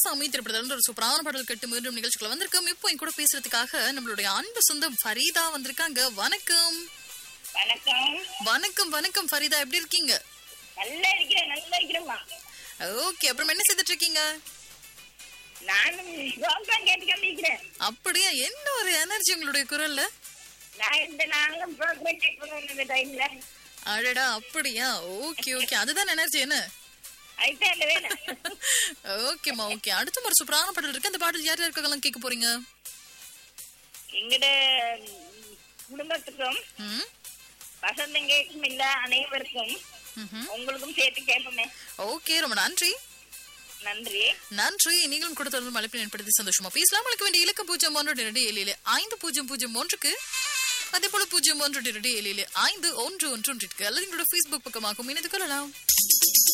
ராமசாமி திரைப்படத்துல ஒரு சூப்பரான பாடல் கட்டு மீண்டும் நிகழ்ச்சிக்குள்ள வந்திருக்கோம் இப்போ என் கூட பேசுறதுக்காக நம்மளுடைய அன்பு சொந்தம் ஃபரீதா வந்திருக்காங்க வணக்கம் வணக்கம் வணக்கம் வணக்கம் ஃபரீதா எப்படி இருக்கீங்க நல்லா இருக்கிறேன் நல்லா இருக்கிறேம்மா ஓகே அப்புறம் என்ன செய்துட்டு இருக்கீங்க நானும் ப்ரோக்ராம் கேட்டுக்கிட்டு இருக்கிறேன் அப்படியா என்ன ஒரு எனர்ஜி உங்களுடைய குரல்ல நான் இந்த நாளும் ப்ரோக்ராம் கேட்க இந்த டைம்ல அடடா அப்படியா ஓகே ஓகே அதுதான் எனர்ஜி என்ன அதுதான் இல்ல வேணும் ஓகேம்மா ஓகே அடுத்த ஒரு சூப்பரான பாடல் இருக்கு அந்த பாடல் யார் யாருக்கெல்லாம் கேட்க போறீங்க எங்கட குடும்பத்துக்கும் ம் வசந்தங்கேக்கும் இல்ல அனைவருக்கும் ம்ஹும். உங்களுக்கும் சேர்த்து கேட்போமே ஓகே ரொம்ப நன்றி நன்றி நன்றி நீங்களும் கூட தொடர்ந்து மழைப்பில் ஏற்படுத்தி சந்தோஷமா பேசலாம் உங்களுக்கு வேண்டிய இலக்க பூஜ்ஜியம் ஒன்று இரண்டு ஏழிலே ஐந்து பூஜ்ஜியம் பூஜ்ஜியம் ஒன்றுக்கு அதே போல பூஜ்ஜியம் ஒன்று இரண்டு ஏழிலே ஐந்து ஒன்று ஒன்று ஒன்றிற்கு அல்லது எங்களோட ஃபேஸ்புக் பக்கமாகவும் இணைந்து கொள்ளலாம்